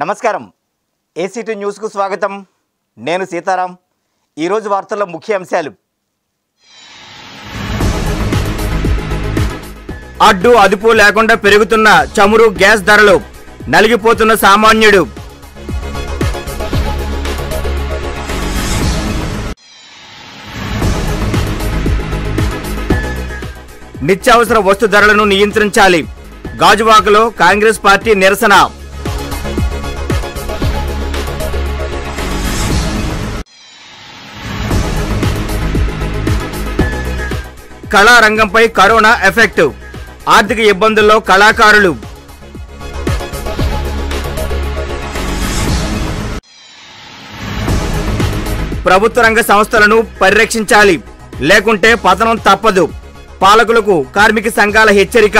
నమస్కారం ఏసీటీ న్యూస్కు స్వాగతం నేను సీతారాం ఈరోజు వార్తల్లో ముఖ్య అంశాలు అడ్డు అదుపు లేకుండా పెరుగుతున్న చమురు గ్యాస్ ధరలు నలిగిపోతున్న సామాన్యుడు నిత్యావసర వస్తు ధరలను నియంత్రించాలి గాజువాకలో కాంగ్రెస్ పార్టీ నిరసన కళారంగంపై కరోనా ఎఫెక్ట్ ఆర్థిక ఇబ్బందుల్లో కళాకారులు ప్రభుత్వ రంగ సంస్థలను పరిరక్షించాలి లేకుంటే పతనం తప్పదు పాలకులకు కార్మిక సంఘాల హెచ్చరిక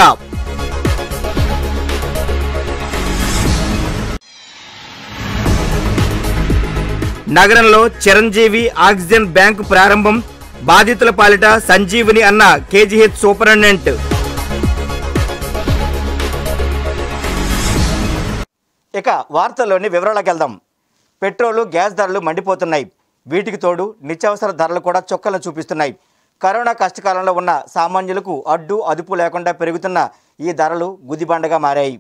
నగరంలో చిరంజీవి ఆక్సిజన్ బ్యాంకు ప్రారంభం బాధితుల పాలిట సంజీవిని అన్న కేజీహెచ్ సూపరింటెండెంట్ ఇక వార్తల్లోని వివరాలకు వెళ్దాం పెట్రోలు గ్యాస్ ధరలు మండిపోతున్నాయి వీటికి తోడు నిత్యావసర ధరలు కూడా చొక్కలు చూపిస్తున్నాయి కరోనా కష్టకాలంలో ఉన్న సామాన్యులకు అడ్డు అదుపు లేకుండా పెరుగుతున్న ఈ ధరలు గుదిబండగా మారాయి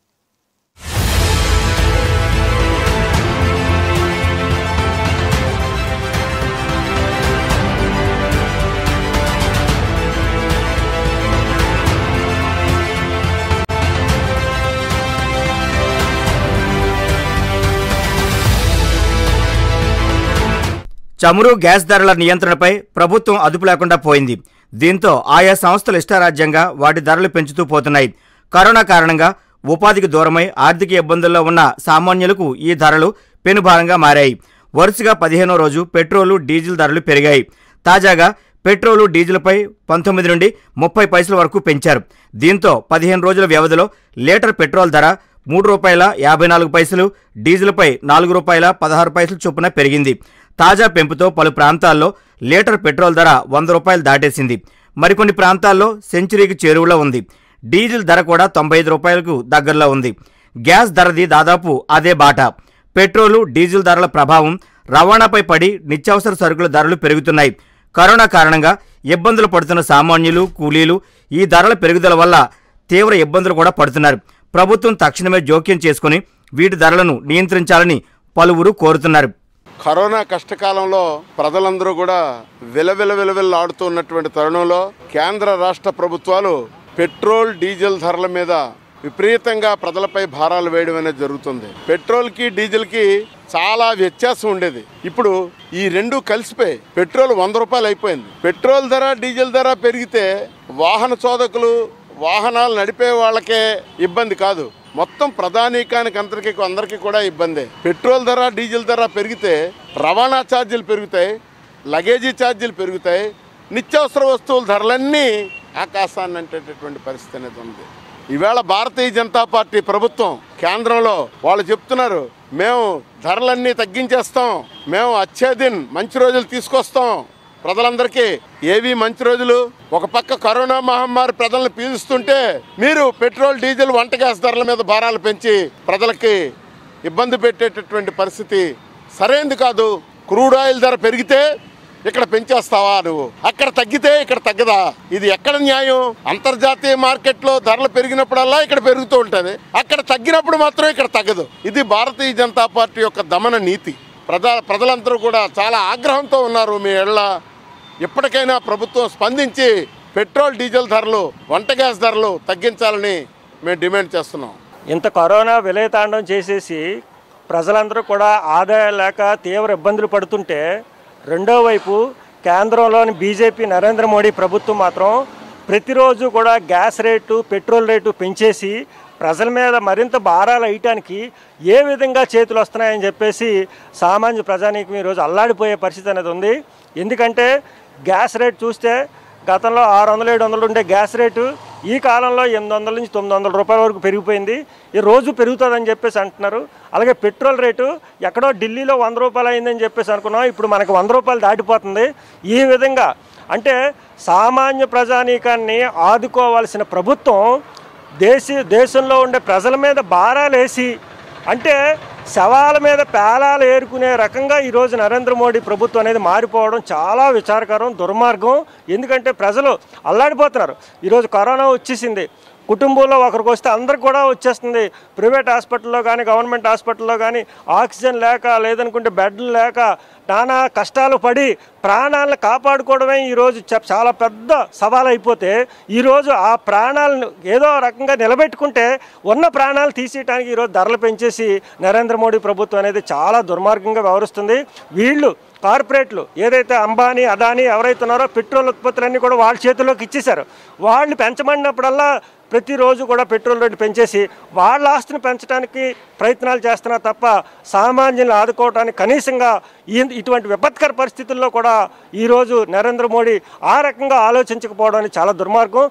చమురు గ్యాస్ ధరల నియంత్రణపై ప్రభుత్వం అదుపు లేకుండా పోయింది దీంతో ఆయా సంస్థలు ఇష్టారాజ్యంగా వాటి ధరలు పెంచుతూ పోతున్నాయి కరోనా కారణంగా ఉపాధికి దూరమై ఆర్థిక ఇబ్బందుల్లో ఉన్న సామాన్యులకు ఈ ధరలు పెనుభారంగా మారాయి వరుసగా పదిహేనో రోజు పెట్రోలు డీజిల్ ధరలు పెరిగాయి తాజాగా పెట్రోలు డీజిల్పై పంతొమ్మిది నుండి ముప్పై పైసల వరకు పెంచారు దీంతో పదిహేను రోజుల వ్యవధిలో లీటర్ పెట్రోల్ ధర మూడు రూపాయల యాభై నాలుగు పైసలు డీజిల్పై నాలుగు రూపాయల పదహారు పైసలు చొప్పున పెరిగింది తాజా పెంపుతో పలు ప్రాంతాల్లో లీటర్ పెట్రోల్ ధర వంద రూపాయలు దాటేసింది మరికొన్ని ప్రాంతాల్లో సెంచురీకి చేరువలో ఉంది డీజిల్ ధర కూడా తొంభై ఐదు రూపాయలకు దగ్గరలో ఉంది గ్యాస్ ధరది దాదాపు అదే బాట పెట్రోలు డీజిల్ ధరల ప్రభావం రవాణాపై పడి నిత్యావసర సరుకుల ధరలు పెరుగుతున్నాయి కరోనా కారణంగా ఇబ్బందులు పడుతున్న సామాన్యులు కూలీలు ఈ ధరల పెరుగుదల వల్ల తీవ్ర ఇబ్బందులు కూడా పడుతున్నారు ప్రభుత్వం తక్షణమే జోక్యం చేసుకుని వీటి ధరలను నియంత్రించాలని పలువురు కోరుతున్నారు కరోనా కష్టకాలంలో ప్రజలందరూ కూడా విలవిల విలవిల్లాడుతూ ఉన్నటువంటి తరుణంలో కేంద్ర రాష్ట్ర ప్రభుత్వాలు పెట్రోల్ డీజిల్ ధరల మీద విపరీతంగా ప్రజలపై భారాలు వేయడం అనేది జరుగుతుంది పెట్రోల్కి డీజిల్కి చాలా వ్యత్యాసం ఉండేది ఇప్పుడు ఈ రెండు కలిసిపోయి పెట్రోల్ వంద రూపాయలు అయిపోయింది పెట్రోల్ ధర డీజిల్ ధర పెరిగితే వాహన చోదకులు వాహనాలు నడిపే వాళ్ళకే ఇబ్బంది కాదు మొత్తం ప్రధానికానికి అందరికీ అందరికీ కూడా ఇబ్బందే పెట్రోల్ ధర డీజిల్ ధర పెరిగితే రవాణా ఛార్జీలు పెరుగుతాయి లగేజీ ఛార్జీలు పెరుగుతాయి నిత్యావసర వస్తువుల ధరలన్నీ ఆకాశాన్ని అంటేటటువంటి పరిస్థితి అనేది ఉంది ఈవేళ భారతీయ జనతా పార్టీ ప్రభుత్వం కేంద్రంలో వాళ్ళు చెప్తున్నారు మేము ధరలన్నీ తగ్గించేస్తాం మేము అచ్చేదిన్ మంచి రోజులు తీసుకొస్తాం ప్రజలందరికీ ఏవి మంచి రోజులు ఒక పక్క కరోనా మహమ్మారి ప్రజలను పీలుస్తుంటే మీరు పెట్రోల్ డీజిల్ వంట గ్యాస్ ధరల మీద భారాలు పెంచి ప్రజలకి ఇబ్బంది పెట్టేటటువంటి పరిస్థితి సరైనది కాదు క్రూడ్ ఆయిల్ ధర పెరిగితే ఇక్కడ పెంచేస్తావా నువ్వు అక్కడ తగ్గితే ఇక్కడ తగ్గదా ఇది ఎక్కడ న్యాయం అంతర్జాతీయ మార్కెట్లో ధరలు పెరిగినప్పుడల్లా ఇక్కడ పెరుగుతూ ఉంటుంది అక్కడ తగ్గినప్పుడు మాత్రం ఇక్కడ తగ్గదు ఇది భారతీయ జనతా పార్టీ యొక్క దమన నీతి ప్రజా ప్రజలందరూ కూడా చాలా ఆగ్రహంతో ఉన్నారు మీ ఏళ్ళ ఇప్పటికైనా ప్రభుత్వం స్పందించి పెట్రోల్ డీజిల్ ధరలు వంట గ్యాస్ ధరలు తగ్గించాలని మేము డిమాండ్ చేస్తున్నాం ఇంత కరోనా విలయతాండం చేసేసి ప్రజలందరూ కూడా ఆదాయం లేక తీవ్ర ఇబ్బందులు పడుతుంటే రెండో వైపు కేంద్రంలోని బీజేపీ నరేంద్ర మోడీ ప్రభుత్వం మాత్రం ప్రతిరోజు కూడా గ్యాస్ రేటు పెట్రోల్ రేటు పెంచేసి ప్రజల మీద మరింత భారాలు వేయటానికి ఏ విధంగా చేతులు వస్తున్నాయని చెప్పేసి సామాన్య ప్రజానీకం ఈరోజు అల్లాడిపోయే పరిస్థితి అనేది ఉంది ఎందుకంటే గ్యాస్ రేట్ చూస్తే గతంలో ఆరు వందలు ఏడు వందలు ఉండే గ్యాస్ రేటు ఈ కాలంలో ఎనిమిది వందల నుంచి తొమ్మిది వందల రూపాయల వరకు పెరిగిపోయింది ఈ రోజు పెరుగుతుందని చెప్పేసి అంటున్నారు అలాగే పెట్రోల్ రేటు ఎక్కడో ఢిల్లీలో వంద రూపాయలు అయిందని చెప్పేసి అనుకున్నాం ఇప్పుడు మనకు వంద రూపాయలు దాటిపోతుంది ఈ విధంగా అంటే సామాన్య ప్రజానీకాన్ని ఆదుకోవాల్సిన ప్రభుత్వం దేశ దేశంలో ఉండే ప్రజల మీద భారాలు వేసి అంటే శవాల మీద పేలాలు ఏరుకునే రకంగా ఈరోజు నరేంద్ర మోడీ ప్రభుత్వం అనేది మారిపోవడం చాలా విచారకరం దుర్మార్గం ఎందుకంటే ప్రజలు అల్లాడిపోతున్నారు ఈరోజు కరోనా వచ్చేసింది కుటుంబంలో ఒకరికి వస్తే అందరికి కూడా వచ్చేస్తుంది ప్రైవేట్ హాస్పిటల్లో కానీ గవర్నమెంట్ హాస్పిటల్లో కానీ ఆక్సిజన్ లేక లేదనుకుంటే బెడ్లు లేక నానా కష్టాలు పడి ప్రాణాలను కాపాడుకోవడమే ఈరోజు చ- చాలా పెద్ద సవాల్ అయిపోతే ఈరోజు ఆ ప్రాణాలను ఏదో రకంగా నిలబెట్టుకుంటే ఉన్న ప్రాణాలు తీసేయడానికి ఈరోజు ధరలు పెంచేసి నరేంద్ర మోడీ ప్రభుత్వం అనేది చాలా దుర్మార్గంగా వ్యవహరిస్తుంది వీళ్ళు కార్పొరేట్లు ఏదైతే అంబానీ అదానీ ఎవరైతే ఉన్నారో పెట్రోల్ ఉత్పత్తులన్నీ కూడా వాళ్ళ చేతుల్లోకి ఇచ్చేశారు వాళ్ళు పెంచమన్నప్పుడల్లా ప్రతిరోజు కూడా పెట్రోల్ రేటు పెంచేసి వాళ్ళ ఆస్తిని పెంచడానికి ప్రయత్నాలు చేస్తున్నా తప్ప సామాన్యులను ఆదుకోవడానికి కనీసంగా ఈ- ఇటువంటి విపత్కర పరిస్థితుల్లో కూడా ఈరోజు నరేంద్ర మోడీ ఆ రకంగా ఆలోచించకపోవడం అనేది చాలా దుర్మార్గం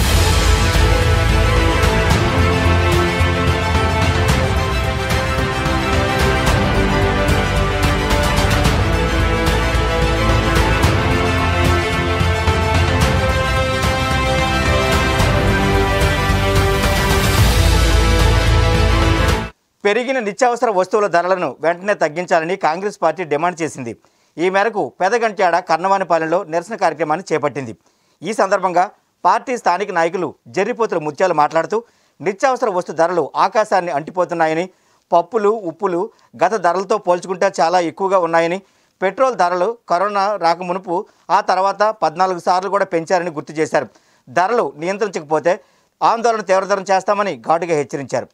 పెరిగిన నిత్యావసర వస్తువుల ధరలను వెంటనే తగ్గించాలని కాంగ్రెస్ పార్టీ డిమాండ్ చేసింది ఈ మేరకు పెదగంట్యాడ కర్ణవానిపాలెంలో నిరసన కార్యక్రమాన్ని చేపట్టింది ఈ సందర్భంగా పార్టీ స్థానిక నాయకులు జర్రిపోతుల ముత్యాలు మాట్లాడుతూ నిత్యావసర వస్తు ధరలు ఆకాశాన్ని అంటిపోతున్నాయని పప్పులు ఉప్పులు గత ధరలతో పోల్చుకుంటే చాలా ఎక్కువగా ఉన్నాయని పెట్రోల్ ధరలు కరోనా రాకమునుపు ఆ తర్వాత పద్నాలుగు సార్లు కూడా పెంచారని గుర్తు చేశారు ధరలు నియంత్రించకపోతే ఆందోళన తీవ్రతరం చేస్తామని ఘాటుగా హెచ్చరించారు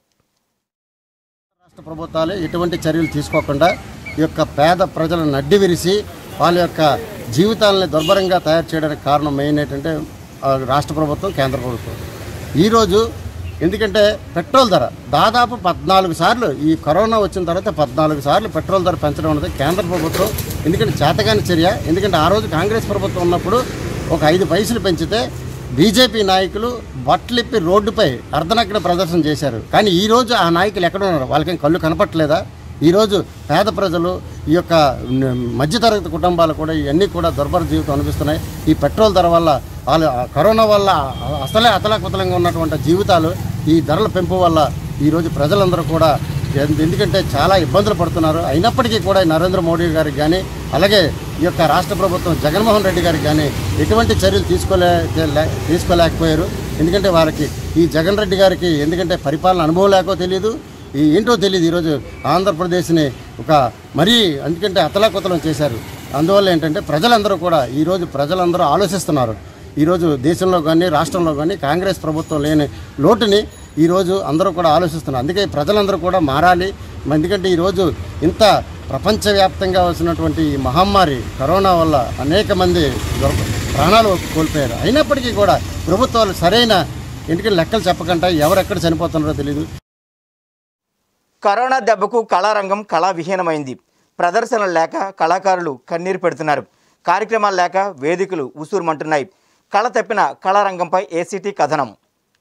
రాష్ట్ర ప్రభుత్వాలు ఎటువంటి చర్యలు తీసుకోకుండా ఈ యొక్క పేద ప్రజలను నడ్డి విరిసి వాళ్ళ యొక్క జీవితాలని దుర్భరంగా తయారు చేయడానికి కారణం మెయిన్ ఏంటంటే ఆ, రాష్ట్ర ప్రభుత్వం కేంద్ర ప్రభుత్వం ఈరోజు ఎందుకంటే పెట్రోల్ ధర దాదాపు పద్నాలుగు సార్లు ఈ కరోనా వచ్చిన తర్వాత పద్నాలుగు సార్లు పెట్రోల్ ధర పెంచడం అనేది కేంద్ర ప్రభుత్వం ఎందుకంటే చేతగాని చర్య ఎందుకంటే ఆ రోజు కాంగ్రెస్ ప్రభుత్వం ఉన్నప్పుడు ఒక ఐదు పైసలు పెంచితే బీజేపీ నాయకులు బట్టలిప్పి రోడ్డుపై అర్ధనగ్న ప్రదర్శన చేశారు కానీ ఈ రోజు ఆ నాయకులు ఎక్కడ ఉన్నారు వాళ్ళకేం కళ్ళు కనపట్లేదా ఈరోజు పేద ప్రజలు ఈ యొక్క న- మధ్యతరగతి కుటుంబాలు కూడా ఇవన్నీ కూడా దుర్భర జీవితం అనిపిస్తున్నాయి ఈ పెట్రోల్ ధర వల్ల వాళ్ళు ఆ కరోనా వల్ల అసలే అతలాకుతలంగా ఉన్నటువంటి జీవితాలు ఈ ధరల పెంపు వల్ల ఈరోజు ప్రజలందరూ కూడా ఎందు- ఎందుకంటే చాలా ఇబ్బందులు పడుతున్నారు అయినప్పటికీ కూడా ఈ నరేంద్ర మోడీ గారికి కానీ అలాగే ఈ యొక్క రాష్ట్ర ప్రభుత్వం జగన్మోహన్ రెడ్డి గారికి కానీ ఎటువంటి చర్యలు తీసుకోలే లే- తీసుకోలేకపోయారు ఎందుకంటే వారికి ఈ జగన్ రెడ్డి గారికి ఎందుకంటే పరిపాలన అనుభవం లేకో తెలియదు ఈ ఏంటో తెలియదు ఈరోజు ఆంధ్రప్రదేశ్ని ఒక మరీ ఎందుకంటే అతలాకుతలం చేశారు అందువల్ల ఏంటంటే ప్రజలందరూ కూడా ఈరోజు ప్రజలందరూ ఆలోచిస్తున్నారు ఈరోజు దేశంలో కానీ రాష్ట్రంలో కానీ కాంగ్రెస్ ప్రభుత్వం లేని లోటుని ఈరోజు అందరూ కూడా ఆలోచిస్తున్నారు అందుకే ప్రజలందరూ కూడా మారాలి ఎందుకంటే ఈరోజు ఇంత ప్రపంచవ్యాప్తంగా వచ్చినటువంటి ఈ మహమ్మారి కరోనా వల్ల అనేక మంది దొరక- ప్రాణాలు కోల్పోయారు అయినప్పటికీ కూడా ప్రభుత్వాలు సరైన ఎందుకంటే లెక్కలు చెప్పకుండా ఎవరెక్కడ చనిపోతున్నారో తెలియదు కరోనా దెబ్బకు కళారంగం కళా విహీనమైంది ప్రదర్శనలు లేక కళాకారులు కన్నీరు పెడుతున్నారు కార్యక్రమాలు లేక వేదికలు ఉసూరుమంటున్నాయి కళ తప్పిన కళారంగంపై ఏసీటీ కథనం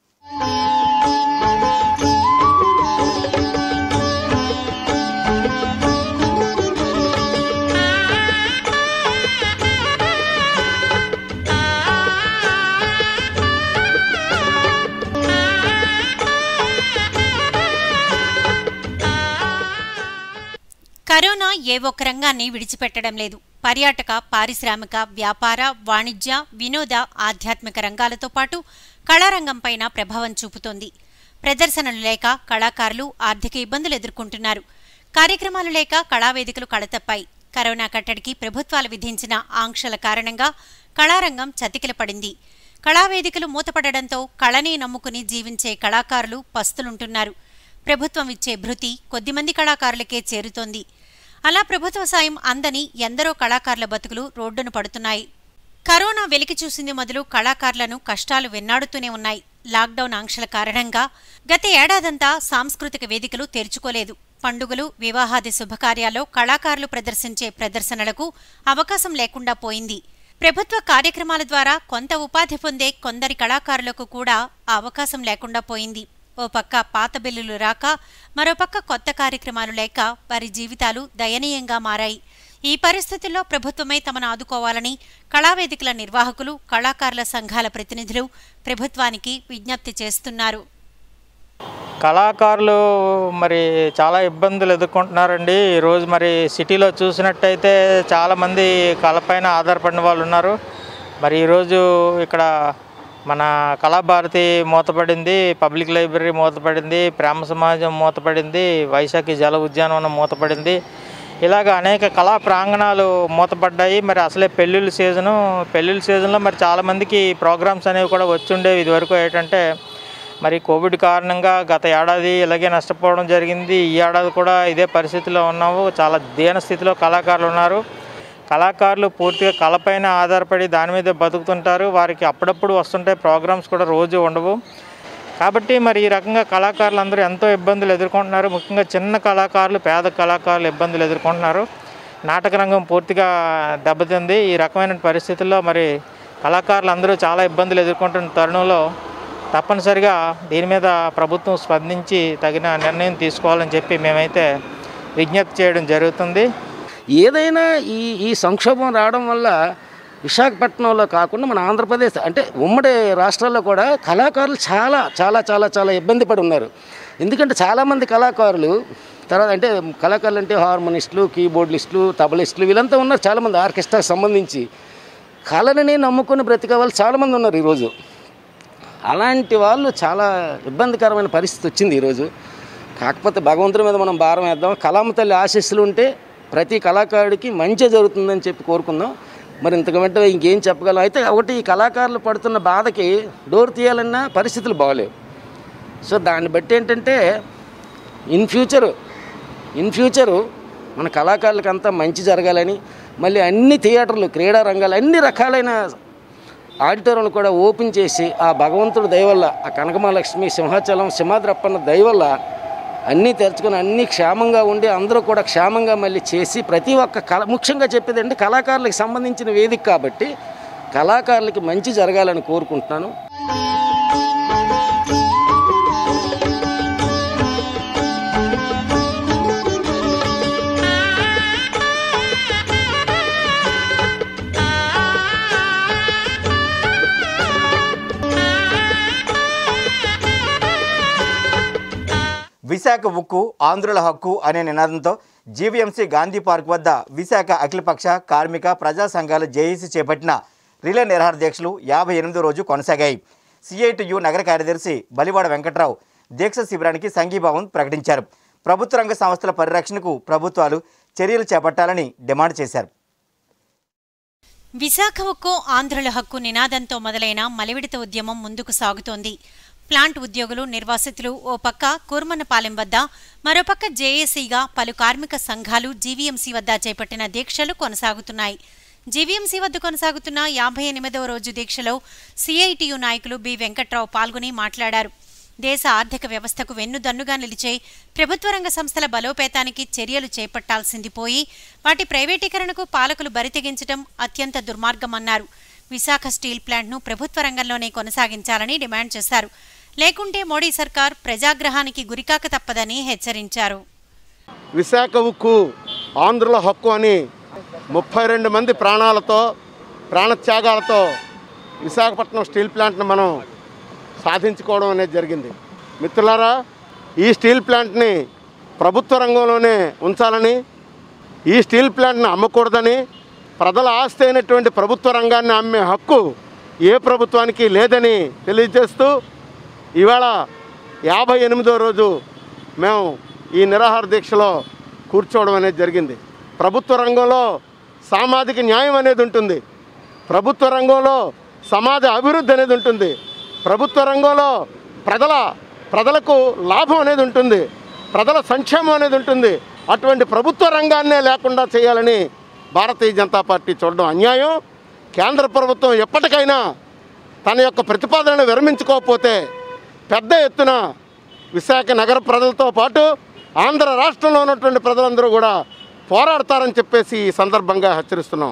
కరోనా ఏ ఒక్క రంగాన్ని విడిచిపెట్టడం లేదు పర్యాటక పారిశ్రామిక వ్యాపార వాణిజ్య వినోద ఆధ్యాత్మిక రంగాలతో పాటు కళారంగంపైన ప్రభావం చూపుతోంది ప్రదర్శనలు లేక కళాకారులు ఆర్థిక ఇబ్బందులు ఎదుర్కొంటున్నారు కార్యక్రమాలు లేక కళావేదికలు కళతప్పాయి కరోనా కట్టడికి ప్రభుత్వాలు విధించిన ఆంక్షల కారణంగా కళారంగం చతికిల పడింది కళావేదికలు మూతపడడంతో కళని నమ్ముకుని జీవించే కళాకారులు పస్తులుంటున్నారు ప్రభుత్వం ఇచ్చే భృతి కొద్దిమంది కళాకారులకే చేరుతోంది అలా ప్రభుత్వ సాయం అందని ఎందరో కళాకారుల బతుకులు రోడ్డున పడుతున్నాయి కరోనా వెలికి చూసింది మొదలు కళాకారులను కష్టాలు వెన్నాడుతూనే ఉన్నాయి లాక్డౌన్ ఆంక్షల కారణంగా గత ఏడాదంతా సాంస్కృతిక వేదికలు తెరుచుకోలేదు పండుగలు వివాహాది శుభకార్యాల్లో కళాకారులు ప్రదర్శించే ప్రదర్శనలకు అవకాశం లేకుండా పోయింది ప్రభుత్వ కార్యక్రమాల ద్వారా కొంత ఉపాధి పొందే కొందరి కళాకారులకు కూడా ఆ అవకాశం లేకుండా పోయింది ఓ పక్క పాత బిల్లులు రాక మరోపక్క కొత్త కార్యక్రమాలు లేక వారి జీవితాలు దయనీయంగా మారాయి ఈ పరిస్థితుల్లో ప్రభుత్వమే తమను ఆదుకోవాలని కళావేదికల నిర్వాహకులు కళాకారుల సంఘాల ప్రతినిధులు ప్రభుత్వానికి విజ్ఞప్తి చేస్తున్నారు కళాకారులు మరి చాలా ఇబ్బందులు ఎదుర్కొంటున్నారండి ఈరోజు మరి సిటీలో చూసినట్టయితే చాలామంది కళపైన ఆధారపడిన వాళ్ళు ఉన్నారు మరి ఈరోజు ఇక్కడ మన కళాభారతి మూతపడింది పబ్లిక్ లైబ్రరీ మూతపడింది ప్రేమ సమాజం మూతపడింది వైశాఖి జల ఉద్యానవనం మూతపడింది ఇలాగ అనేక కళా ప్రాంగణాలు మూతపడ్డాయి మరి అసలే పెళ్ళిళ్ళ సీజను పెళ్ళిళ్ళ సీజన్లో మరి చాలామందికి ప్రోగ్రామ్స్ అనేవి కూడా వచ్చి ఉండేవి ఇదివరకు ఏంటంటే మరి కోవిడ్ కారణంగా గత ఏడాది ఇలాగే నష్టపోవడం జరిగింది ఈ ఏడాది కూడా ఇదే పరిస్థితిలో ఉన్నాము చాలా దీన స్థితిలో కళాకారులు ఉన్నారు కళాకారులు పూర్తిగా కళపైన ఆధారపడి దాని మీద బతుకుతుంటారు వారికి అప్పుడప్పుడు వస్తుంటాయి ప్రోగ్రామ్స్ కూడా రోజు ఉండవు కాబట్టి మరి ఈ రకంగా కళాకారులు అందరూ ఎంతో ఇబ్బందులు ఎదుర్కొంటున్నారు ముఖ్యంగా చిన్న కళాకారులు పేద కళాకారులు ఇబ్బందులు ఎదుర్కొంటున్నారు నాటక రంగం పూర్తిగా దెబ్బతింది ఈ రకమైన పరిస్థితుల్లో మరి కళాకారులు అందరూ చాలా ఇబ్బందులు ఎదుర్కొంటున్న తరుణంలో తప్పనిసరిగా దీని మీద ప్రభుత్వం స్పందించి తగిన నిర్ణయం తీసుకోవాలని చెప్పి మేమైతే విజ్ఞప్తి చేయడం జరుగుతుంది ఏదైనా ఈ ఈ సంక్షోభం రావడం వల్ల విశాఖపట్నంలో కాకుండా మన ఆంధ్రప్రదేశ్ అంటే ఉమ్మడి రాష్ట్రాల్లో కూడా కళాకారులు చాలా చాలా చాలా చాలా ఇబ్బంది పడి ఉన్నారు ఎందుకంటే చాలామంది కళాకారులు తర్వాత అంటే కళాకారులు అంటే హార్మోనిస్టులు కీబోర్డిస్టులు తబలిస్టులు వీళ్ళంతా ఉన్నారు చాలామంది ఆర్కెస్ట్రాకి సంబంధించి కళని నమ్ముకొని బ్రతికే వాళ్ళు చాలామంది ఉన్నారు ఈరోజు అలాంటి వాళ్ళు చాలా ఇబ్బందికరమైన పరిస్థితి వచ్చింది ఈరోజు కాకపోతే భగవంతుడి మీద మనం భారం వేద్దాం కళామ తల్లి ఆశీస్సులు ఉంటే ప్రతి కళాకారుడికి మంచి జరుగుతుందని చెప్పి కోరుకుందాం మరి ఇంతకంటే ఇంకేం చెప్పగలం అయితే ఒకటి ఈ కళాకారులు పడుతున్న బాధకి డోర్ తీయాలన్న పరిస్థితులు బాగలేవు సో దాన్ని బట్టి ఏంటంటే ఇన్ ఫ్యూచరు ఇన్ ఫ్యూచరు మన కళాకారులకు అంతా మంచి జరగాలని మళ్ళీ అన్ని థియేటర్లు క్రీడా రంగాలు అన్ని రకాలైన ఆడిటోరియంలు కూడా ఓపెన్ చేసి ఆ భగవంతుడు దయవల్ల ఆ కనకమహాలక్ష్మి సింహాచలం సింహాద్రప్పన్న దయవల్ల అన్నీ తెరుచుకొని అన్నీ క్షేమంగా ఉండి అందరూ కూడా క్షేమంగా మళ్ళీ చేసి ప్రతి ఒక్క కళ ముఖ్యంగా చెప్పేది అంటే కళాకారులకు సంబంధించిన వేదిక కాబట్టి కళాకారులకి మంచి జరగాలని కోరుకుంటున్నాను విశాఖ ఉక్కు ఆంధ్రుల హక్కు అనే నినాదంతో జీవీఎంసీ గాంధీ పార్క్ వద్ద విశాఖ అఖిలపక్ష కార్మిక ప్రజా సంఘాల జేఏసీ చేపట్టిన రిలే నిరాహార దీక్షలు యాభై ఎనిమిదో రోజు కొనసాగాయి సిఐటియు నగర కార్యదర్శి బలివాడ వెంకట్రావు దీక్ష శిబిరానికి సంఘీభావం ప్రకటించారు ప్రభుత్వ రంగ సంస్థల పరిరక్షణకు ప్రభుత్వాలు చర్యలు చేపట్టాలని డిమాండ్ చేశారు విశాఖ ఉక్కు ఆంధ్రుల హక్కు నినాదంతో మొదలైన మలివిడత ఉద్యమం ముందుకు సాగుతోంది ప్లాంట్ ఉద్యోగులు నిర్వాసితులు ఓ పక్క కూర్మన్నపాలెం వద్ద మరోపక్క జేఏసీగా పలు కార్మిక సంఘాలు జీవీఎంసీ వద్ద చేపట్టిన దీక్షలు కొనసాగుతున్నాయి జీవీఎంసీ వద్ద కొనసాగుతున్న యాభై ఎనిమిదవ రోజు దీక్షలో సిఐటియు నాయకులు బి వెంకట్రావు పాల్గొని మాట్లాడారు దేశ ఆర్థిక వ్యవస్థకు వెన్నుదన్నుగా నిలిచే ప్రభుత్వ రంగ సంస్థల బలోపేతానికి చర్యలు చేపట్టాల్సింది పోయి వాటి ప్రైవేటీకరణకు పాలకులు బరితెగించడం అత్యంత దుర్మార్గమన్నారు విశాఖ స్టీల్ ప్లాంట్ను ప్రభుత్వ రంగంలోనే కొనసాగించాలని డిమాండ్ చేశారు లేకుంటే మోడీ సర్కార్ ప్రజాగ్రహానికి గురికాక తప్పదని హెచ్చరించారు విశాఖ ఉక్కు ఆంధ్రుల హక్కు అని ముప్పై రెండు మంది ప్రాణాలతో ప్రాణత్యాగాలతో విశాఖపట్నం స్టీల్ ప్లాంట్ని మనం సాధించుకోవడం అనేది జరిగింది మిత్రులారా ఈ స్టీల్ ప్లాంట్ని ప్రభుత్వ రంగంలోనే ఉంచాలని ఈ స్టీల్ ప్లాంట్ని అమ్మకూడదని ప్రజల ఆస్తి అయినటువంటి ప్రభుత్వ రంగాన్ని అమ్మే హక్కు ఏ ప్రభుత్వానికి లేదని తెలియజేస్తూ ఇవాళ యాభై ఎనిమిదో రోజు మేము ఈ నిరాహార దీక్షలో కూర్చోవడం అనేది జరిగింది ప్రభుత్వ రంగంలో సామాజిక న్యాయం అనేది ఉంటుంది ప్రభుత్వ రంగంలో సమాజ అభివృద్ధి అనేది ఉంటుంది ప్రభుత్వ రంగంలో ప్రజల ప్రజలకు లాభం అనేది ఉంటుంది ప్రజల సంక్షేమం అనేది ఉంటుంది అటువంటి ప్రభుత్వ రంగాన్నే లేకుండా చేయాలని భారతీయ జనతా పార్టీ చూడడం అన్యాయం కేంద్ర ప్రభుత్వం ఎప్పటికైనా తన యొక్క ప్రతిపాదనను విరమించుకోకపోతే పెద్ద ఎత్తున విశాఖ నగర ప్రజలతో పాటు ఆంధ్ర రాష్ట్రంలో ఉన్నటువంటి ప్రజలందరూ కూడా పోరాడతారని చెప్పేసి ఈ సందర్భంగా హెచ్చరిస్తున్నాం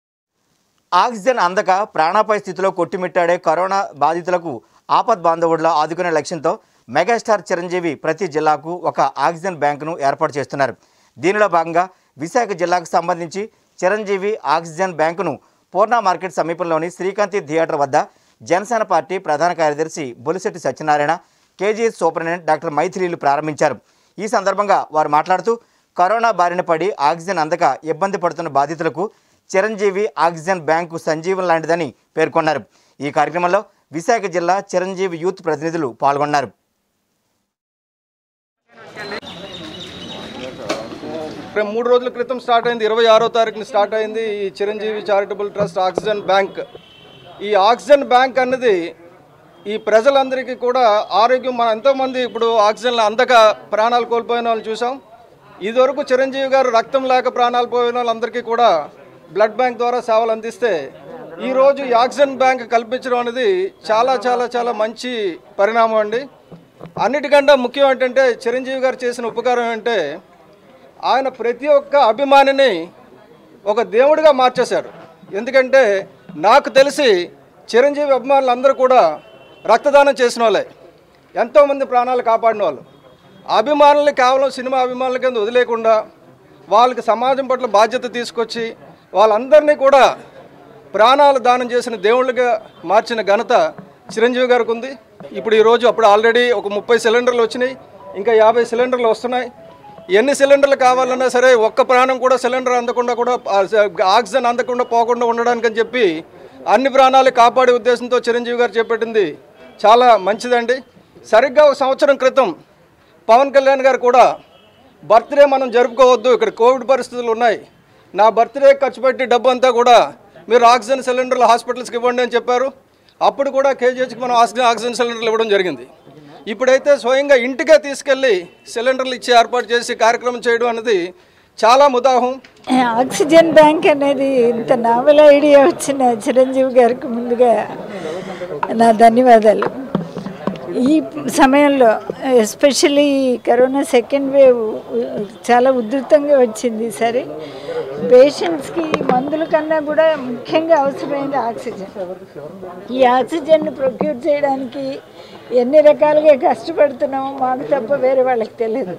ఆక్సిజన్ అందక ప్రాణాపాయ స్థితిలో కొట్టిమిట్టాడే కరోనా బాధితులకు ఆపద్ బాంధవుడిలా ఆదుకునే లక్ష్యంతో మెగాస్టార్ చిరంజీవి ప్రతి జిల్లాకు ఒక ఆక్సిజన్ బ్యాంకును ఏర్పాటు చేస్తున్నారు దీనిలో భాగంగా విశాఖ జిల్లాకు సంబంధించి చిరంజీవి ఆక్సిజన్ బ్యాంకును పూర్ణ మార్కెట్ సమీపంలోని శ్రీకాంతి థియేటర్ వద్ద జనసేన పార్టీ ప్రధాన కార్యదర్శి Bolisetti Satyanarayana KGS superintendent doctor మైథిలీలు ప్రారంభించారు ఈ సందర్భంగా వారు మాట్లాడుతూ కరోనా బారిన పడి ఆక్సిజన్ అందక ఇబ్బంది పడుతున్న బాధితులకు చిరంజీవి ఆక్సిజన్ బ్యాంకు సంజీవం లాంటిదని పేర్కొన్నారు ఈ కార్యక్రమంలో విశాఖ జిల్లా చిరంజీవి యూత్ ప్రతినిధులు పాల్గొన్నారు రేపు మూడు రోజుల క్రితం స్టార్ట్ అయింది ఇరవై ఆరో తారీఖున స్టార్ట్ అయింది ఈ Chiranjeevi charitable trust oxygen bank ఈ ఆక్సిజన్ బ్యాంక్ అన్నది ఈ ప్రజలందరికీ కూడా ఆరోగ్యం మన ఎంతోమంది ఇప్పుడు ఆక్సిజన్ అందక ప్రాణాలు కోల్పోయిన వాళ్ళు చూసాం ఇదివరకు చిరంజీవి గారు రక్తం లేక ప్రాణాలు పోయిన వాళ్ళందరికీ కూడా బ్లడ్ బ్యాంక్ ద్వారా సేవలు అందిస్తే ఈరోజు ఈ ఆక్సిజన్ బ్యాంక్ కల్పించడం అనేది చాలా చాలా చాలా మంచి పరిణామం అండి అన్నిటికంటే ముఖ్యం ఏంటంటే చిరంజీవి గారు చేసిన ఉపకారం ఏంటంటే ఆయన ప్రతి ఒక్క అభిమానిని ఒక దేవుడిగా మార్చేశారు ఎందుకంటే నాకు తెలిసి చిరంజీవి అభిమానులు అందరూ కూడా రక్తదానం చేసిన వాళ్ళే ఎంతోమంది ప్రాణాలు కాపాడిన వాళ్ళు అభిమానుల్ని కేవలం సినిమా అభిమానుల కింద వదిలేకుండా వాళ్ళకి సమాజం పట్ల బాధ్యత తీసుకొచ్చి వాళ్ళందరినీ కూడా ప్రాణాలు దానం చేసిన దేవుళ్ళుగా మార్చిన ఘనత చిరంజీవి గారికి ఉంది ఇప్పుడు ఈరోజు అప్పుడు ఆల్రెడీ ఒక ముప్పై సిలిండర్లు వచ్చినాయి ఇంకా యాభై సిలిండర్లు వస్తున్నాయి ఎన్ని సిలిండర్లు కావాలన్నా సరే ఒక్క ప్రాణం కూడా సిలిండర్ అందకుండా కూడా ఆ, ఆక్సిజన్ అందకుండా పోకుండా ఉండడానికి అని చెప్పి అన్ని ప్రాణాలు కాపాడే ఉద్దేశంతో చిరంజీవి గారు చేపట్టింది చాలా మంచిదండి సరిగ్గా ఒక సంవత్సరం క్రితం పవన్ కళ్యాణ్ గారు కూడా బర్త్డే మనం జరుపుకోవద్దు ఇక్కడ కోవిడ్ పరిస్థితులు ఉన్నాయి నా బర్త్డే ఖర్చు పెట్టి డబ్బు అంతా కూడా మీరు ఆక్సిజన్ సిలిండర్లు హాస్పిటల్స్కి ఇవ్వండి అని చెప్పారు అప్పుడు కూడా కేజీహెచ్కి మనం ఆక్సిజన్ ఆక్సిజన్ సిలిండర్లు ఇవ్వడం జరిగింది ఇప్పుడైతే స్వయంగా ఇంటికే తీసుకెళ్ళి సిలిండర్లు ఇచ్చి ఏర్పాటు చేసి కార్యక్రమం చేయడం అనేది చాలా ముదాహం ఆక్సిజన్ బ్యాంక్ అనేది ఇంత నావెల్ ఐడియా వచ్చిన చిరంజీవి గారికి ముందుగా నా ధన్యవాదాలు ఈ సమయంలో ఎస్పెషల్లీ కరోనా సెకండ్ వేవ్ చాలా ఉధృతంగా వచ్చింది సరే పేషెంట్స్కి మందుల కన్నా కూడా ముఖ్యంగా అవసరమైనది ఆక్సిజన్ ఈ ఆక్సిజన్ ప్రొక్యూర్ చేయడానికి ఎన్ని రకాలుగా కష్టపడుతున్నామో మాకు తప్ప వేరే వాళ్ళకి తెలియదు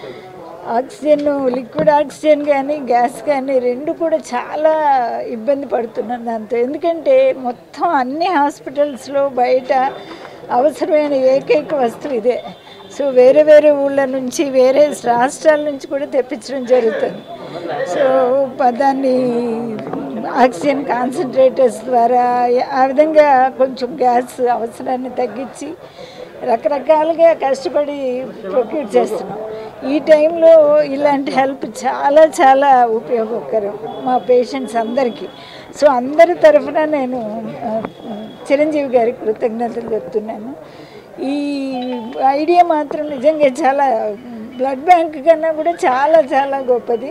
ఆక్సిజన్ లిక్విడ్ ఆక్సిజన్ కానీ గ్యాస్ కానీ రెండు కూడా చాలా ఇబ్బంది పడుతున్నాను దాంతో ఎందుకంటే మొత్తం అన్ని హాస్పిటల్స్లో బయట అవసరమైన ఏకైక వస్తువు ఇదే సో వేరే వేరే ఊళ్ళ నుంచి వేరే రాష్ట్రాల నుంచి కూడా తెప్పించడం జరుగుతుంది సో ప- దాన్ని ఆక్సిజన్ కాన్సన్ట్రేటర్స్ ద్వారా ఆ విధంగా కొంచెం గ్యాస్ అవసరాన్ని తగ్గించి రకరకాలుగా కష్టపడి ప్రొక్యూర్ చేస్తున్నాం ఈ టైంలో ఇలాంటి హెల్ప్ చాలా చాలా ఉపయోగకరం మా పేషెంట్స్ అందరికీ సో అందరి తరఫున నేను ఆ, చిరంజీవి గారికి కృతజ్ఞతలు చెప్తున్నాను ఈ ఐడియా మాత్రం నిజంగా చాలా బ్లడ్ బ్యాంక్ కన్నా కూడా చాలా చాలా గొప్పది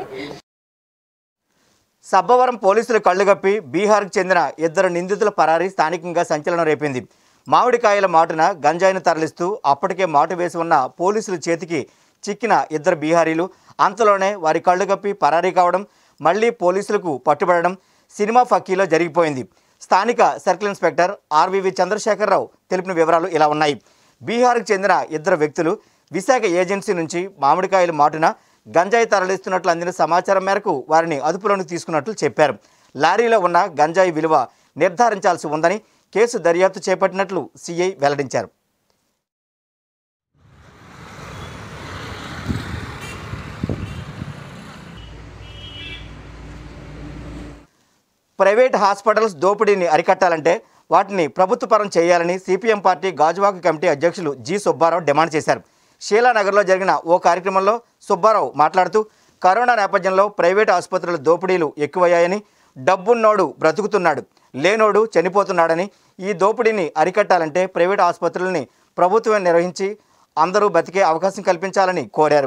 సబ్బవరం పోలీసులు కళ్ళుగప్పి బీహార్కు చెందిన ఇద్దరు నిందితుల పరారీ స్థానికంగా సంచలనం రేపింది మామిడికాయల మాటున గంజాయిని తరలిస్తూ అప్పటికే మాటు వేసి ఉన్న పోలీసుల చేతికి చిక్కిన ఇద్దరు బీహారీలు అంతలోనే వారి కళ్ళుగప్పి పరారీ కావడం మళ్లీ పోలీసులకు పట్టుబడడం సినిమా ఫక్కీలో జరిగిపోయింది స్థానిక సర్కిల్ ఇన్స్పెక్టర్ ఆర్వీవి చంద్రశేఖరరావు తెలిపిన వివరాలు ఇలా ఉన్నాయి బీహార్కు చెందిన ఇద్దరు వ్యక్తులు విశాఖ ఏజెన్సీ నుంచి మామిడికాయల మాటున గంజాయి తరలిస్తున్నట్లు అందిన సమాచారం మేరకు వారిని అదుపులోకి తీసుకున్నట్లు చెప్పారు లారీలో ఉన్న గంజాయి విలువ నిర్ధారించాల్సి ఉందని కేసు దర్యాప్తు చేపట్టినట్లు సిఐ వెల్లడించారు ప్రైవేట్ హాస్పిటల్స్ దోపిడీని అరికట్టాలంటే వాటిని ప్రభుత్వపరం చేయాలని సిపిఎం పార్టీ గాజువాక కమిటీ అధ్యక్షులు జి సుబ్బారావు డిమాండ్ చేశారు షీలానగర్లో జరిగిన ఓ కార్యక్రమంలో సుబ్బారావు మాట్లాడుతూ కరోనా నేపథ్యంలో ప్రైవేట్ ఆసుపత్రుల దోపిడీలు ఎక్కువయ్యాయని డబ్బున్నోడు బ్రతుకుతున్నాడు లేనోడు చనిపోతున్నాడని ఈ దోపిడీని అరికట్టాలంటే ప్రైవేట్ ఆసుపత్రులని ప్రభుత్వమే నిర్వహించి అందరూ బతికే అవకాశం కల్పించాలని కోరారు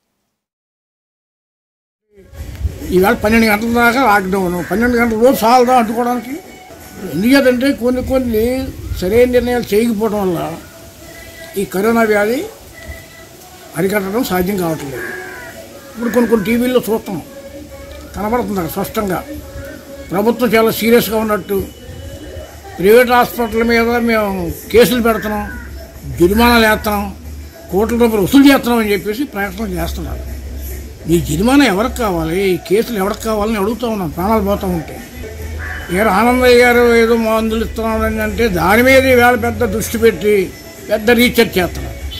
ఈవేళ పన్నెండు గంటల దాకా లాక్డౌన్ పన్నెండు గంటల రోజు చాలదా అడ్డుకోవడానికి ఎందుకంటే కొన్ని కొన్ని సరైన నిర్ణయాలు చేయకపోవడం వల్ల ఈ కరోనా వ్యాధి అరికట్టడం సాధ్యం కావట్లేదు ఇప్పుడు కొన్ని కొన్ని టీవీల్లో చూస్తాం కనబడుతుంది అక్కడ స్పష్టంగా ప్రభుత్వం చాలా సీరియస్గా ఉన్నట్టు ప్రైవేట్ హాస్పిటల్ మీద మేము కేసులు పెడుతున్నాం జరిమానాలు వేస్తున్నాం కోట్ల రూపాయలు వసూలు చేస్తున్నాం అని చెప్పేసి ప్రయత్నం చేస్తున్నారు ఈ జరిమానా ఎవరికి కావాలి ఈ కేసులు ఎవరికి కావాలని అడుగుతూ ఉన్నాం ప్రాణాలు పోతూ ఉంటే ఏ ఆనందయ్య గారు ఏదో మందులు ఇస్తున్నాడు అని అంటే దాని మీద ఈవేళ పెద్ద దృష్టి పెట్టి పెద్ద రీసెర్చ్ చేస్తున్నారు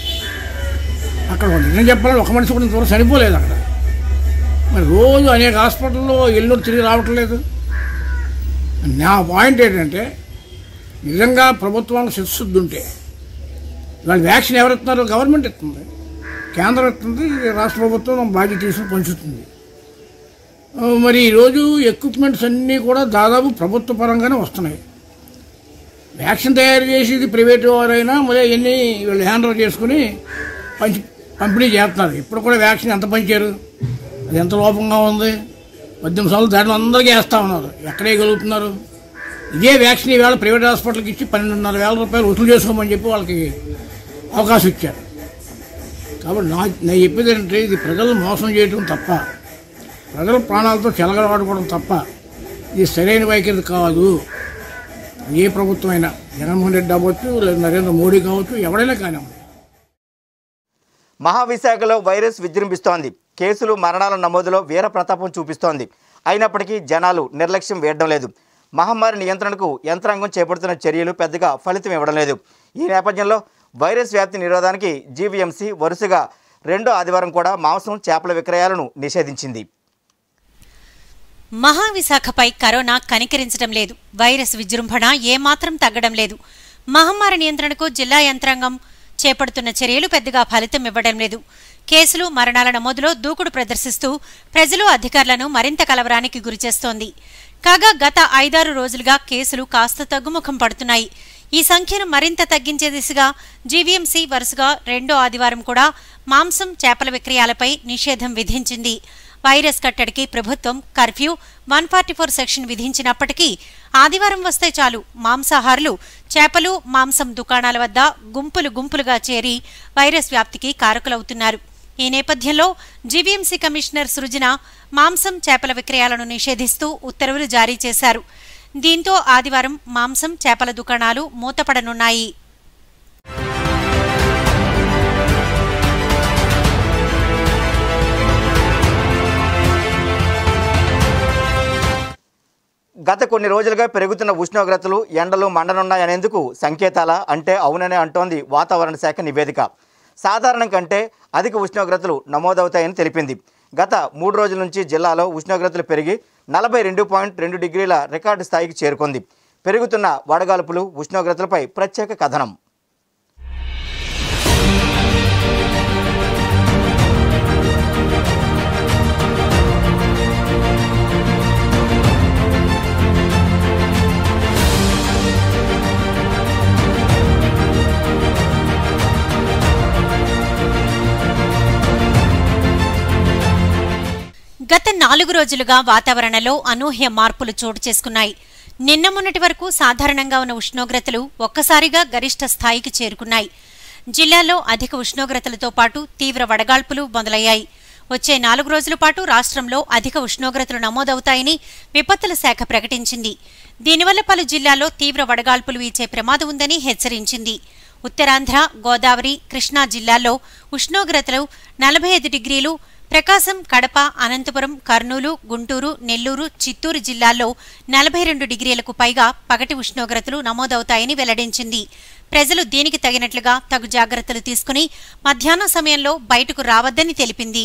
అక్కడ నిజం చెప్పాలంటే ఒక మనిషి కూడా ఇంతవరకు చనిపోలేదు అక్కడ మరి రోజు అనేక హాస్పిటల్లో ఎల్లుండి తిరిగి రావట్లేదు నా పాయింట్ ఏంటంటే నిజంగా ప్రభుత్వానికి చిత్తశుద్ధి ఉంటే ఇవాళ వ్యాక్సిన్ ఎవరు ఇస్తున్నారు గవర్నమెంట్ ఇస్తుంది కేంద్రం ఇస్తుంది రాష్ట్ర ప్రభుత్వం బాధ్యత తీసుకుని పంచుతుంది ఆ, మరి ఈరోజు ఎక్విప్మెంట్స్ అన్నీ కూడా దాదాపు ప్రభుత్వ పరంగానే వస్తున్నాయి వ్యాక్సిన్ తయారు చేసేది ప్రైవేట్ వారైనా మరి అవన్నీ వీళ్ళు హ్యాండ్ ఓవర్ చేసుకుని పంచి పంపిణీ చేస్తున్నారు ఇప్పుడు కూడా వ్యాక్సిన్ ఎంత పంచారు అది ఎంత లోపంగా ఉంది పద్దెనిమిది సంవత్సరాలు దాంట్లో అందరికీ వేస్తూ ఉన్నారు ఎక్కడే గలుగుతున్నారు ఇదే వ్యాక్సిన్ ఈవేళ ప్రైవేట్ హాస్పిటల్కి ఇచ్చి పన్నెండున్నర వేల రూపాయలు వసూలు చేసుకోమని చెప్పి వాళ్ళకి అవకాశం ఇచ్చారు కాబట్టి నా నేను చెప్పేది ఏంటంటే ఇది ప్రజలను మోసం చేయడం తప్ప ప్రజల ప్రాణాలతో చెలగలవాడుకోవడం తప్ప ఇది సరైన వైఖరి కాదు ఏ ప్రభుత్వం అయినా జగన్మోహన్ రెడ్డి అవ్వచ్చు లేదా నరేంద్ర మోడీ కావచ్చు ఎవడైనా కానివ్వండి మహావిశాఖలో వైరస్ విజృంభిస్తోంది కేసులు మరణాల నమోదులో వీర ప్రతాపం చూపిస్తోంది అయినప్పటికీ జనాలు నిర్లక్ష్యం వేయడం లేదు మహమ్మారి నియంత్రణకు యంత్రాంగం చేపడుతున్న చర్యలు పెద్దగా ఫలితం ఇవ్వడం లేదు ఈ నేపథ్యంలో వైరస్ వ్యాప్తి నిరోధానికి జీవీఎంసీ వరుసగా రెండో ఆదివారం కూడా మాంసం చేపల విక్రయాలను నిషేధించింది మహావిశాఖపై కరోనా కనికరించడం లేదు వైరస్ విజృంభణ ఏమాత్రం తగ్గడం లేదు మహమ్మారి నియంత్రణకు జిల్లా యంత్రాంగం చేపడుతున్న చర్యలు పెద్దగా ఫలితం ఇవ్వడం లేదు కేసులు మరణాల నమోదులో దూకుడు ప్రదర్శిస్తూ ప్రజలు అధికారులను మరింత కలవరానికి గురిచేస్తోంది కాగా గత ఐదారు రోజులుగా కేసులు కాస్త తగ్గుముఖం పడుతున్నాయి ఈ సంఖ్యను మరింత తగ్గించే దిశగా జీవీఎంసీ వరుసగా రెండో ఆదివారం కూడా మాంసం చేపల విక్రయాలపై నిషేధం విధించింది వైరస్ కట్టడికి ప్రభుత్వం curfew one forty four section విధించినప్పటికీ ఆదివారం వస్తే చాలు మాంసాహారులు చేపలు మాంసం దుకాణాల వద్ద గుంపులు గుంపులుగా చేరి వైరస్ వ్యాప్తికి కారకులవుతున్నారు ఈ నేపథ్యంలో జీవీఎంసీ కమిషనర్ సృజన మాంసం చేపల విక్రయాలను నిషేధిస్తూ ఉత్తర్వులు జారీ చేశారు దీంతో ఆదివారం మాంసం చేపల దుకాణాలు మూతపడనున్నాయి గత కొన్ని రోజులుగా పెరుగుతున్న ఉష్ణోగ్రతలు ఎండలు మండనున్నాయనేందుకు సంకేతాల అంటే అవుననే అంటోంది వాతావరణ శాఖ నివేదిక సాధారణం కంటే అధిక ఉష్ణోగ్రతలు నమోదవుతాయని తెలిపింది గత మూడు రోజుల నుంచి జిల్లాలో ఉష్ణోగ్రతలు పెరిగి నలభై రెండు పాయింట్ రెండు డిగ్రీల రికార్డు స్థాయికి చేరుకుంది పెరుగుతున్న వడగాల్పులు ఉష్ణోగ్రతలపై ప్రత్యేక కథనం గత నాలుగు రోజులుగా వాతావరణంలో అనూహ్య మార్పులు చోటు చేసుకున్నాయి నిన్న మొన్నటి వరకు సాధారణంగా ఉన్న ఉష్ణోగ్రతలు ఒక్కసారిగా గరిష్ట స్థాయికి చేరుకున్నాయి జిల్లాలో అధిక ఉష్ణోగ్రతలతో పాటు తీవ్ర వడగాల్పులు మొదలయ్యాయి వచ్చే నాలుగు రోజుల పాటు రాష్ట్రంలో అధిక ఉష్ణోగ్రతలు నమోదవుతాయని విపత్తుల శాఖ ప్రకటించింది దీనివల్ల పలు జిల్లాల్లో తీవ్ర వడగాల్పులు వీచే ప్రమాదం ఉందని హెచ్చరించింది ఉత్తరాంధ్ర గోదావరి కృష్ణా జిల్లాల్లో ఉష్ణోగ్రతలు నలభై ఐదు డిగ్రీలు ప్రకాశం కడప అనంతపురం కర్నూలు గుంటూరు నెల్లూరు చిత్తూరు జిల్లాల్లో నలభై రెండు డిగ్రీలకు పైగా పగటి ఉష్ణోగ్రతలు నమోదవుతాయని వెల్లడించింది ప్రజలు దీనికి తగినట్లుగా తగు జాగ్రత్తలు తీసుకుని మధ్యాహ్నం సమయంలో బయటకు రావద్దని తెలిపింది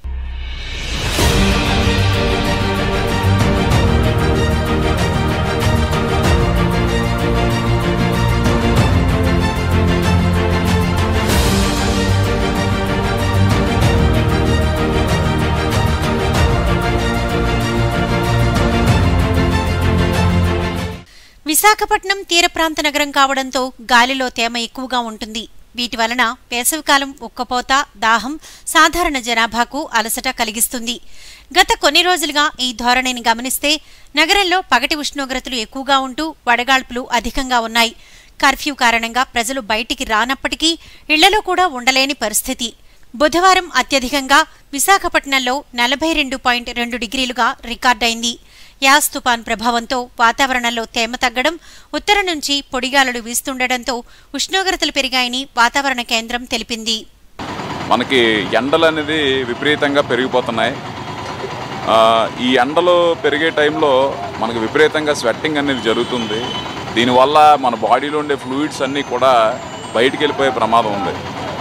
విశాఖపట్నం తీర ప్రాంత నగరం కావడంతో గాలిలో తేమ ఎక్కువగా ఉంటుంది వీటి వలన వేసవికాలం ఉక్కపోత దాహం సాధారణ జనాభాకు అలసట కలిగిస్తుంది గత కొన్ని రోజులుగా ఈ ధోరణిని గమనిస్తే నగరంలో పగటి ఉష్ణోగ్రతలు ఎక్కువగా ఉంటూ వడగాల్పులు అధికంగా ఉన్నాయి కర్ఫ్యూ కారణంగా ప్రజలు బయటికి రానప్పటికీ ఇళ్లలో కూడా ఉండలేని పరిస్థితి బుధవారం అత్యధికంగా విశాఖపట్నంలో నలభై రెండు పాయింట్ రెండు డిగ్రీలుగా రికార్డైంది యాస్ తుపాన్ ప్రభావంతో వాతావరణంలో తేమ తగ్గడం ఉత్తరం నుంచి పొడిగాలులు వీస్తుండటంతో ఉష్ణోగ్రతలు పెరిగాయని వాతావరణ కేంద్రం తెలిపింది మనకి ఎండలు అనేది విపరీతంగా పెరిగిపోతున్నాయి ఆ, ఈ ఎండలు పెరిగే టైంలో మనకి విపరీతంగా స్వెట్టింగ్ అనేది జరుగుతుంది దీనివల్ల మన బాడీలో ఉండే ఫ్లూయిడ్స్ అన్నీ కూడా బయటికి వెళ్ళిపోయే ప్రమాదం ఉంది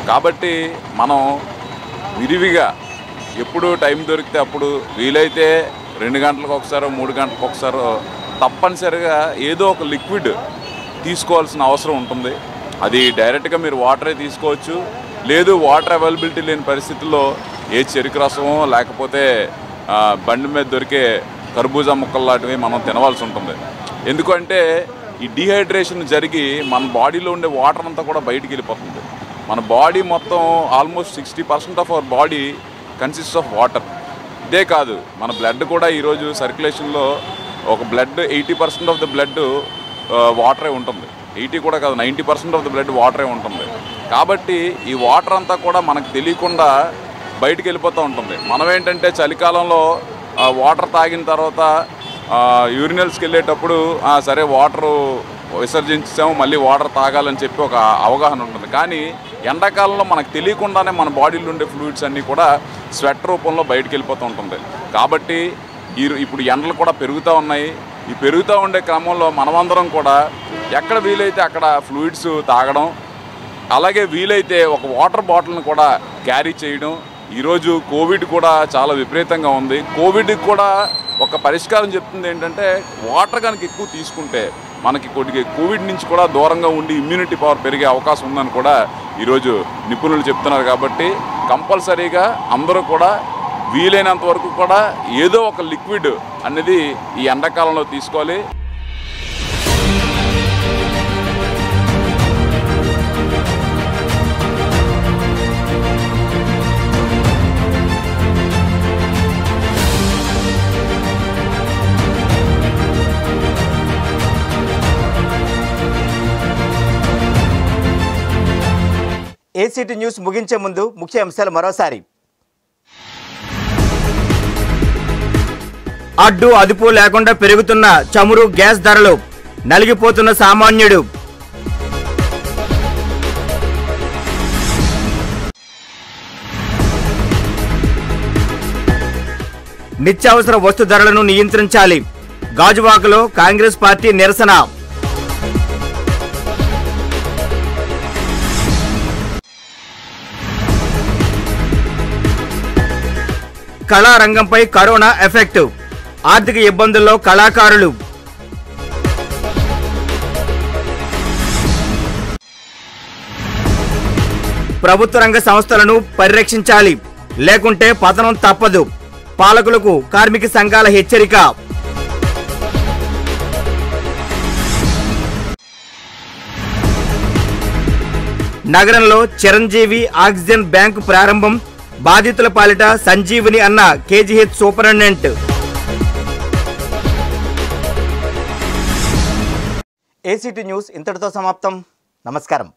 కాబట్టి మనం విరివిగా ఎప్పుడు టైం దొరికితే అప్పుడు వీలైతే రెండు గంటలకు ఒకసారో మూడు గంటలకు ఒకసారో తప్పనిసరిగా ఏదో ఒక లిక్విడ్ తీసుకోవాల్సిన అవసరం ఉంటుంది అది డైరెక్ట్గా మీరు వాటరే తీసుకోవచ్చు లేదు వాటర్ అవైలబిలిటీ లేని పరిస్థితుల్లో ఏ చెరుకు రసమో లేకపోతే ఆ, బండి మీద దొరికే కర్బూజా ముక్కలు లాంటివి మనం తినవలసి ఉంటుంది ఎందుకంటే ఈ డిహైడ్రేషన్ జరిగి మన బాడీలో ఉండే వాటర్ అంతా కూడా బయటికి వెళ్ళిపోతుంది మన బాడీ మొత్తం almost sixty percent of our body consist of water ఇదే కాదు మన బ్లడ్ కూడా ఈరోజు సర్క్యులేషన్లో ఒక blood eighty percent of the blood వాటరే ఉంటుంది ఎయిటీ కూడా కాదు ninety percent of the blood వాటరే ఉంటుంది కాబట్టి ఈ వాటర్ అంతా కూడా మనకు తెలియకుండా బయటికి వెళ్ళిపోతూ ఉంటుంది మనం ఏంటంటే చలికాలంలో వాటర్ తాగిన తర్వాత యూరినల్స్కి వెళ్ళేటప్పుడు "ఆ, సరే వాటరు విసర్జించాము మళ్ళీ వాటర్ తాగాలని చెప్పి ఒక అవగాహన ఉంటుంది కానీ ఎండాకాలంలో మనకు తెలియకుండానే మన బాడీలో ఉండే ఫ్లూయిడ్స్ అన్నీ కూడా స్వెట్ రూపంలో బయటికి వెళ్ళిపోతూ ఉంటుంది కాబట్టి ఈ ఇప్పుడు ఎండలు కూడా పెరుగుతూ ఉన్నాయి ఈ పెరుగుతూ ఉండే క్రమంలో మనమందరం కూడా ఎక్కడ వీలైతే అక్కడ ఫ్లూయిడ్స్ తాగడం అలాగే వీలైతే ఒక వాటర్ బాటిల్ని కూడా క్యారీ చేయడం ఈరోజు కోవిడ్ కూడా చాలా విపరీతంగా ఉంది కోవిడ్కి కూడా ఒక పరిష్కారం చెప్తుంది ఏంటంటే వాటర్ కనుక ఎక్కువ తీసుకుంటే మనకి కొద్దిగా కోవిడ్ నుంచి కూడా దూరంగా ఉండి ఇమ్యూనిటీ పవర్ పెరిగే అవకాశం ఉందని కూడా ఈరోజు నిపుణులు చెప్తున్నారు కాబట్టి కంపల్సరీగా అందరూ కూడా వీలైనంత వరకు కూడా ఏదో ఒక లిక్విడ్ అనేది ఈ ఎండాకాలంలో తీసుకోవాలి ఏసీటీ న్యూస్ ముగించే ముందు ముఖ్య అంశాలు మరోసారి అడ్డు అదుపు లేకుండా పెరుగుతున్న చమురు గ్యాస్ ధరలు నలిగిపోతున్న సామాన్యుడు నిత్యావసర వస్తు ధరలను నియంత్రించాలి గాజువాకలో కాంగ్రెస్ పార్టీ నిరసన కళారంగంపై కరోనా ఎఫెక్ట్ ఆర్థిక ఇబ్బందుల్లో కళాకారులు ప్రభుత్వ రంగ సంస్థలను పరిరక్షించాలి లేకుంటే పతనం తప్పదు పాలకులకు కార్మిక సంఘాల హెచ్చరిక నగరంలో చిరంజీవి ఆక్సిజన్ బ్యాంకు ప్రారంభం బాధితుల పాలిట సంజీవిని అన్న కేజీహెచ్ సూపరింటెండెంట్ ఏసీటీ న్యూస్ ఇంతటితో సమాప్తం నమస్కారం